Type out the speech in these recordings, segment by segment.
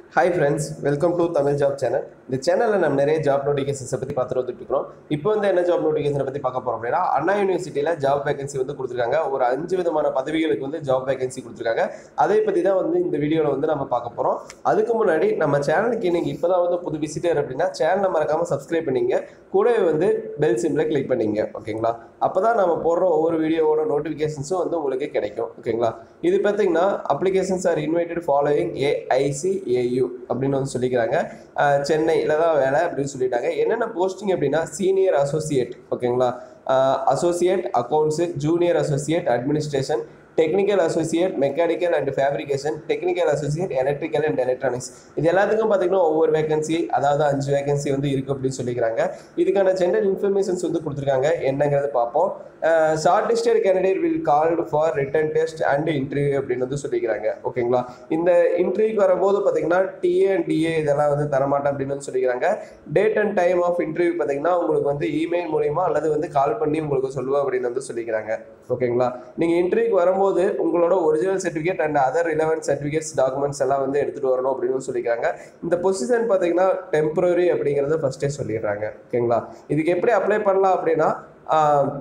hi friends welcome to Tamil job channel இந்த சேனலில் நம்ம நிறைய ஜாப் நோட்டிஃபிகேஷன்ஸை பற்றி பார்த்துட்டு வந்துட்டு இருக்கிறோம் இப்போ வந்து என்ன ஜாப் நோட்டிஃபிகேஷனை பற்றி பார்க்க போகிறோம் அப்படின்னா அண்ணா யூனிவர்சிட்டியில் ஜாப் வேகன்சி வந்து கொடுத்துருக்காங்க ஒரு அஞ்சு விதமான பதவிகளுக்கு வந்து ஜாப் வேகன்சி கொடுத்துருக்காங்க அதை பற்றி தான் வந்து இந்த வீடியோவில் வந்து நம்ம பார்க்க போகிறோம் அதுக்கு முன்னாடி நம்ம சேனலுக்கு நீங்கள் இப்போ தான் வந்து புது விசிட்டர் அப்படின்னா சேனலை மறக்காமல் சப்ஸ்கிரைப் பண்ணிங்க கூடவே வந்து பெல் சிம்பிளை கிளிக் பண்ணிங்க ஓகேங்களா அப்போ தான் நம்ம போடுற ஒவ்வொரு வீடியோவோட நோட்டிஃபிகேஷன்ஸும் வந்து உங்களுக்கு கிடைக்கும் ஓகேங்களா இது பார்த்தீங்கன்னா applications are invited following AICAU அப்படின்னு வந்து சொல்லிக்கிறாங்க அஹ் சென்னையில் தான் வேலை அப்படின்னு சொல்லிட்டாங்க என்னென்ன போஸ்டிங் அப்படின்னா சீனியர் அசோசியேட் ஓகேங்களா associate accounts junior associate administration technical associate mechanical and fabrication technical associate electrical and electronics இது எல்லாத்துக்கும் பார்த்தீங்கன்னா ஒவ்வொரு வேகன்சி அதாவது அஞ்சு வேகன்சி வந்து இருக்குது அப்படின்னு சொல்லிக்கிறாங்க இதுக்கான ஜென்ரல் இன்ஃபர்மேஷன்ஸ் வந்து கொடுத்துருக்காங்க என்னங்கிறது பார்ப்போம் shortlisted candidate will called for written test and interview அப்படின்னு வந்து சொல்லிக்கிறாங்க ஓகேங்களா இந்த இன்டர்வியூக்கு வரும்போது பார்த்தீங்கன்னா டிஏ அண்ட் டிஏ இதெல்லாம் வந்து தரமாட்டேன் அப்படின்னு வந்து சொல்லிக்கிறாங்க date and time of interview பார்த்தீங்கன்னா உங்களுக்கு வந்து இமெயில் மூலியமா அல்லது வந்து கால் பண்ணி உங்களுக்கு சொல்லுவோம் அப்படின்னு வந்து சொல்லிக்கிறாங்க ஓகேங்களா நீங்கள் இன்டர்வியூக்கு வரும்போது உங்களோட original certificate and other relevant certificates documents எல்லாம் வந்து எடுத்துகிட்டு வரணும் அப்படின்னு சொல்லிக்கிறாங்க இந்த பொசிஷன் பார்த்தீங்கன்னா டெம்பரரி அப்படிங்கிறத ஃபஸ்ட்டே சொல்லிடுறாங்க ஓகேங்களா இதுக்கு எப்படி அப்ளை பண்ணலாம் அப்படின்னா ஆஹ்,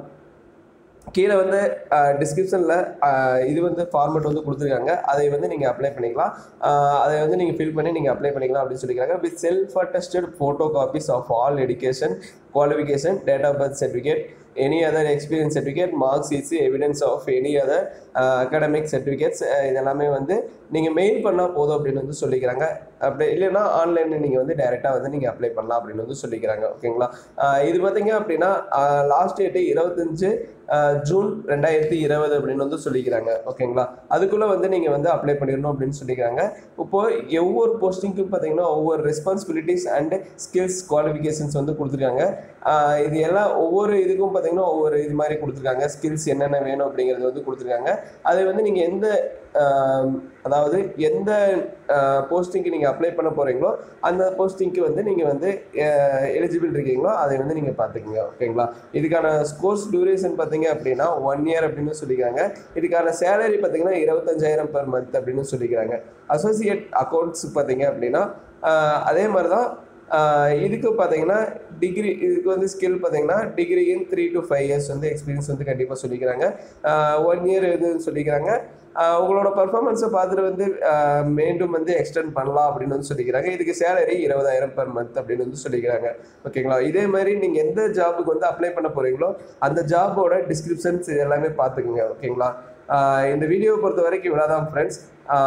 கீழே வந்து டிஸ்கிரிப்ஷனில் இது வந்து ஃபார்மேட் வந்து கொடுத்துருக்காங்க அதை வந்து நீங்கள் அப்ளை பண்ணிக்கலாம் ஆஹ் அதை வந்து நீங்கள் ஃபில் பண்ணி நீங்கள் அப்ளை பண்ணிக்கலாம் அப்படின்னு சொல்லிக்கிறாங்க with self attested photo copies of all education qualification date of birth certificate any other experience certificate marks is evidence of any other academic certificates இதெல்லாமே வந்து நீங்கள் மெயில் பண்ணால் போதும் அப்படின்னு வந்து சொல்லிக்கிறாங்க அப்படி இல்லைன்னா ஆன்லைனில் நீங்கள் வந்து டைரெக்டாக வந்து நீங்கள் அப்ளை பண்ணலாம் அப்படின்னு வந்து சொல்லிக்கிறாங்க ஓகேங்களா ஆஹ் இது பார்த்தீங்க அப்படின்னா லாஸ்ட் டேட்டு இருபத்தஞ்சு ஆஹ் ஜூன் ரெண்டாயிரத்தி இருபது அப்படின்னு வந்து சொல்லிக்கிறாங்க ஓகேங்களா அதுக்குள்ளே வந்து நீங்கள் வந்து அப்ளை பண்ணிடணும் அப்படின்னு சொல்லிக்கிறாங்க இப்போ ஒவ்வொரு போஸ்டிங்க்கும் பார்த்தீங்கன்னா ஒவ்வொரு ரெஸ்பான்சிபிலிட்டிஸ் அண்ட் ஸ்கில்ஸ் குவாலிஃபிகேஷன்ஸ் வந்து கொடுத்துருக்காங்க ஆஹ் இது எல்லாம் ஒவ்வொரு இதுக்கும் பார்த்தீங்கன்னா ஒவ்வொரு இது மாதிரி கொடுத்துருக்காங்க ஸ்கில்ஸ் என்னென்ன வேணும் அப்படிங்கிறது வந்து கொடுத்துருக்காங்க அதை வந்து நீங்கள் எந்த ஆஹ் அதாவது எந்த போஸ்டிங்க்கு நீங்கள் அப்ளை பண்ண போகிறீங்களோ அந்த போஸ்டிங்க்கு வந்து நீங்கள் வந்து எலிஜிபிள் இருக்கீங்களோ அதை வந்து நீங்கள் பார்த்துக்குங்க ஓகேங்களா இதுக்கான கோர்ஸ் டியூரேஷன் பார்த்தீங்க அப்படின்னா ஒன் இயர் அப்படின்னு சொல்லிக்கிறாங்க இதுக்கான சேலரி பார்த்தீங்கன்னா இருபத்தஞ்சாயிரம் பெர் மந்த் அப்படின்னு சொல்லிக்கிறாங்க அசோசியேட் அக்கௌண்ட்ஸ் பார்த்தீங்க அப்படின்னா ஆஹ் அதே மாதிரி தான் ஆஹ் இதுக்கு பார்த்தீங்கன்னா டிகிரி இதுக்கு வந்து ஸ்கில் பார்த்தீங்கன்னா degree in three to five years வந்து எக்ஸ்பீரியன்ஸ் வந்து கண்டிப்பாக சொல்லிக்கிறாங்க ஒன் இயர் இது சொல்லிக்கிறாங்க ஆஹ் உங்களோட பர்ஃபார்மன்ஸை பார்த்துட்டு வந்து ஆஹ் மீண்டும் வந்து எக்ஸ்டெண்ட் பண்ணலாம் அப்படின்னு வந்து சொல்லிக்கிறாங்க இதுக்கு சேலரி இருபதாயிரம் பெர் மந்த் அப்படின்னு வந்து சொல்லிக்கிறாங்க ஓகேங்களா இதே மாதிரி நீங்கள் எந்த ஜாபுக்கு வந்து அப்ளை பண்ண போகிறீங்களோ அந்த ஜாபோட டிஸ்கிரிப்ஷன்ஸ் இது எல்லாமே பார்த்துக்குங்க ஓகேங்களா ஆஹ் இந்த வீடியோவை பொறுத்த வரைக்கும் இவ்வளோதான் ஃப்ரெண்ட்ஸ்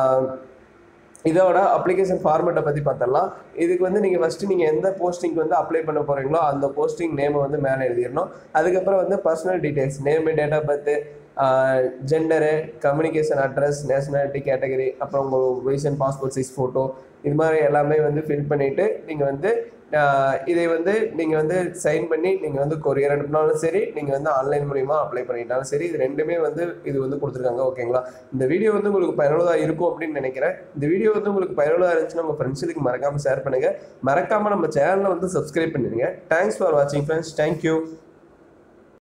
இதோட அப்ளிகேஷன் ஃபார்மேட்டை பற்றி பார்த்தரலாம் இதுக்கு வந்து நீங்கள் ஃபஸ்ட்டு நீங்கள் எந்த போஸ்டிங்க்கு வந்து அப்ளை பண்ண போகிறீங்களோ அந்த போஸ்டிங் நேமை வந்து மேலே எழுதிடணும் அதுக்கப்புறம் வந்து personal details name date of birth gender communication address nationality category அப்புறம் உங்கள் ரீசன்ட் பாஸ்போர்ட் சைஸ் ஃபோட்டோ இது மாதிரி எல்லாமே வந்து ஃபில் பண்ணிவிட்டு நீங்கள் வந்து ஆஹ் இதை வந்து நீங்கள் வந்து சைன் பண்ணி நீங்கள் வந்து கொரியர் அனுப்பினாலும் சரி நீங்கள் வந்து ஆன்லைன் மூலிமா அப்ளை பண்ணிட்டாலும் சரி இது ரெண்டுமே வந்து இது வந்து கொடுத்துருக்காங்க ஓகேங்களா இந்த வீடியோ வந்து உங்களுக்கு பயனுள்ளதாக இருக்கும் அப்படின்னு நினைக்கிறேன் இந்த வீடியோ வந்து உங்களுக்கு பயனுள்ளதாக இருந்துச்சுன்னா உங்கள் ஃப்ரெண்ட்ஸுக்கு மறக்காமல் ஷேர் பண்ணுங்கள் மறக்காமல் நம்ம சேனலை வந்து சப்ஸ்கிரைப் பண்ணிடுங்க தேங்க்ஸ் ஃபார் வாட்சிங் ஃப்ரெண்ட்ஸ் தேங்க்யூ